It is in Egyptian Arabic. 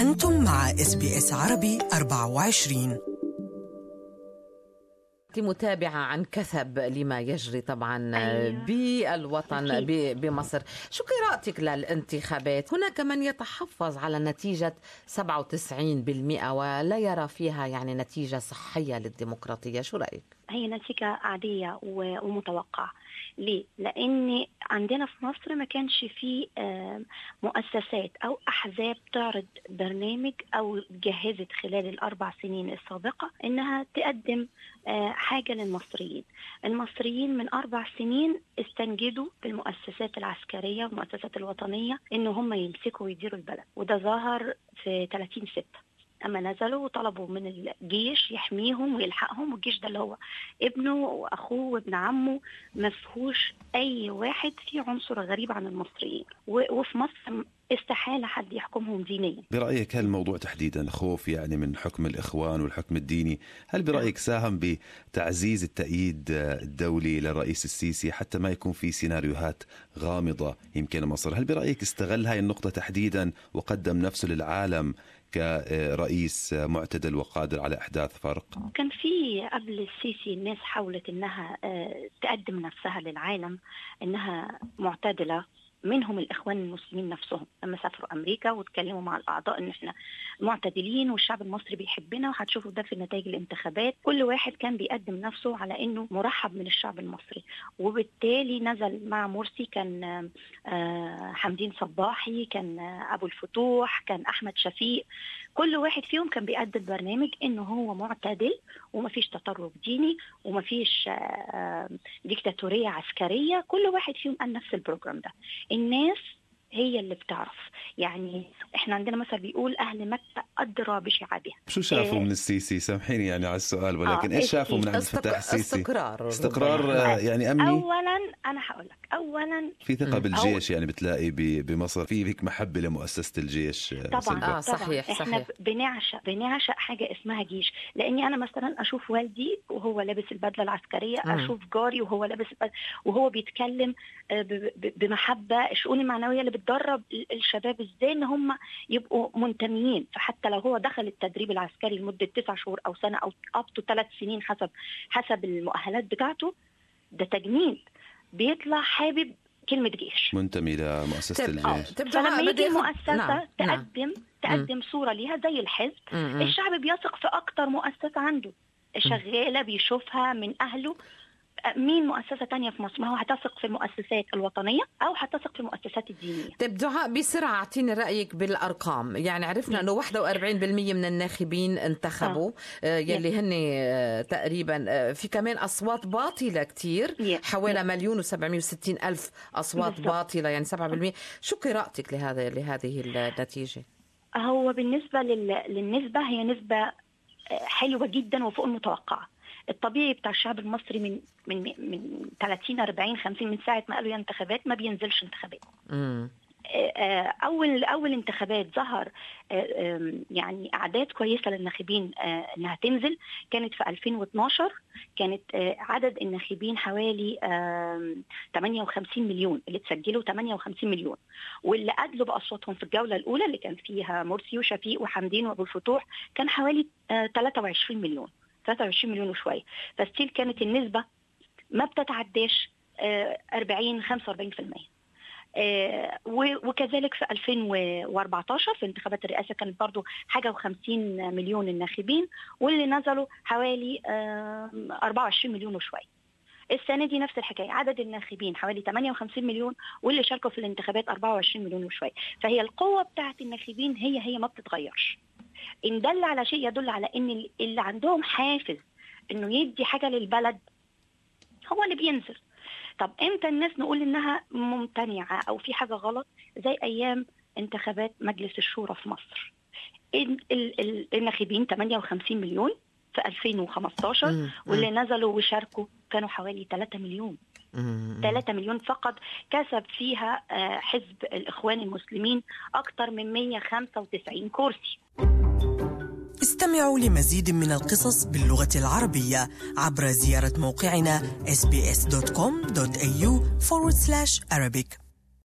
أنتم مع اس بي اس عربي 24 متابعة عن كثب لما يجري طبعا أيوة. بالوطن أكيد. ب- بمصر شو قراءتك للانتخابات هناك من يتحفظ على نتيجة 97% ولا يرى فيها يعني نتيجة صحية للديمقراطية شو رأيك؟ هي نتيجة عادية و- ومتوقعة ليه؟ لأن عندنا في مصر ما كانش فيه آم، مؤسسات أو أحزاب تعرض برنامج أو جهزت خلال الأربع سنين السابقة إنها تقدم آه، حاجة للمصريين المصريين من أربع سنين استنجدوا بالمؤسسات العسكرية والمؤسسات الوطنية إن هم يمسكوا ويديروا البلد وده ظهر في 30 ستة اما نزلوا وطلبوا من الجيش يحميهم ويلحقهم والجيش ده اللي هو ابنه واخوه وابن عمه ما فيهوش اي واحد فيه عنصر غريب عن المصريين و- وفي مصر استحاله حد يحكمهم دينيا برأيك هل الموضوع تحديدا خوف يعني من حكم الإخوان والحكم الديني هل برأيك ساهم بتعزيز التأييد الدولي للرئيس السيسي حتى ما يكون في سيناريوهات غامضة يمكن مصر هل برأيك استغل هاي النقطة تحديدا وقدم نفسه للعالم كرئيس معتدل وقادر على إحداث فرق كان في قبل السيسي الناس حاولت انها آه، تقدم نفسها للعالم انها معتدله منهم الاخوان المسلمين نفسهم لما سافروا امريكا واتكلموا مع الاعضاء ان احنا معتدلين والشعب المصري بيحبنا وهتشوفوا ده في نتائج الانتخابات كل واحد كان بيقدم نفسه على انه مرحب من الشعب المصري وبالتالي نزل مع مرسي كان آه، آه، حمدين صباحي كان آه، ابو الفتوح كان احمد شفيق كل واحد فيهم كان بيقدم برنامج انه هو معتدل ومفيش تطرف ديني ومفيش آه، آه، ديكتاتوريه عسكريه كل واحد فيهم قال نفس البروجرام ده الناس هي اللي بتعرف يعني احنا عندنا مثل بيقول اهل مكه ادرى بشعابها شو شافوا إيه. من السيسي سامحيني يعني على السؤال ولكن آه، ايش شافوا من عبد استق- الفتاح السيسي استقرار استقرار ربما. آه، يعني أمني اولا انا هقول لك اولا في ثقة مم. بالجيش يعني بتلاقي ب- بمصر في هيك محبة لمؤسسة الجيش آه، طبعا سلوى. آه، صحيح، طبعا احنا صحيح. بنعشق بنعشق حاجه اسمها جيش لاني انا مثلا اشوف والدي وهو لابس البدله العسكريه مم. اشوف جاري وهو لابس البدلة وهو بيتكلم آه، ب- ب- بمحبه الشؤون المعنويه اللي بتدرب ال- الشباب ازاي ان هم يبقوا منتميين فحتى لو هو دخل التدريب العسكري لمده تسع شهور او سنه او اب تو ثلاث سنين حسب حسب المؤهلات بتاعته ده تجنيد بيطلع حابب كلمه جيش منتمي لمؤسسة طيب، آه، الجيش طيب فلما دعاء، بدي يجي أخذ- مؤسسه نعم، نعم. تقدم تقدم صوره ليها زي الحزب م- م. الشعب بيثق في اكتر مؤسسه عنده شغاله بيشوفها من اهله مين مؤسسه تانية في مصر ما هو هتثق في المؤسسات الوطنيه او هتثق في المؤسسات الدينيه طيب دعاء بسرعة اعطيني رأيك بالأرقام يعني عرفنا أنه 41% من الناخبين انتخبوا آه، يلي هن آه، تقريبا آه، في كمان أصوات باطلة كتير Yes. حوالي مليون و760 ألف أصوات بالضبط. باطلة يعني 7% شو قراءتك لهذا لهذه النتيجة؟ هو بالنسبه لل... للنسبه هي نسبه آه، حلوه جدا وفوق المتوقعه الطبيعي بتاع الشعب المصري من من من 30 40 50 من ساعه ما قالوا يا انتخابات ما بينزلش انتخابات مم. آه، اول اول انتخابات ظهر آه، آم، يعني اعداد كويسه للناخبين آه، انها تنزل كانت في 2012 كانت آه، عدد الناخبين حوالي آم، 58 مليون اللي تسجلوا 58 مليون واللي ادلوا باصواتهم في الجوله الاولى اللي كان فيها مرسي وشفيق وحمدين وابو الفتوح كان حوالي آه، 23 مليون 23 مليون وشويه فستيل كانت النسبه ما بتتعداش آه، 40 45% آه، و- وكذلك في 2014 في انتخابات الرئاسة كانت برضو حاجة و50 مليون الناخبين واللي نزلوا حوالي آم، 24 مليون وشوية السنة دي نفس الحكاية عدد الناخبين حوالي 58 مليون واللي شاركوا في الانتخابات 24 مليون وشوية فهي القوة بتاعت الناخبين هي هي ما بتتغيرش إن دل على شيء يدل على إن اللي عندهم حافز إنه يدي حاجة للبلد هو اللي بينزل طب امتى الناس نقول انها ممتنعه او في حاجه غلط زي ايام انتخابات مجلس الشورى في مصر ال- ال- ال- الناخبين 58 مليون في 2015 مم. واللي نزلوا وشاركوا كانوا حوالي 3 مليون مم. 3 مليون فقط كسب فيها آه، حزب الاخوان المسلمين اكثر من 195 كرسي استمعوا لمزيد من القصص باللغة العربية عبر زيارة موقعنا sbs.com.au forward slash Arabic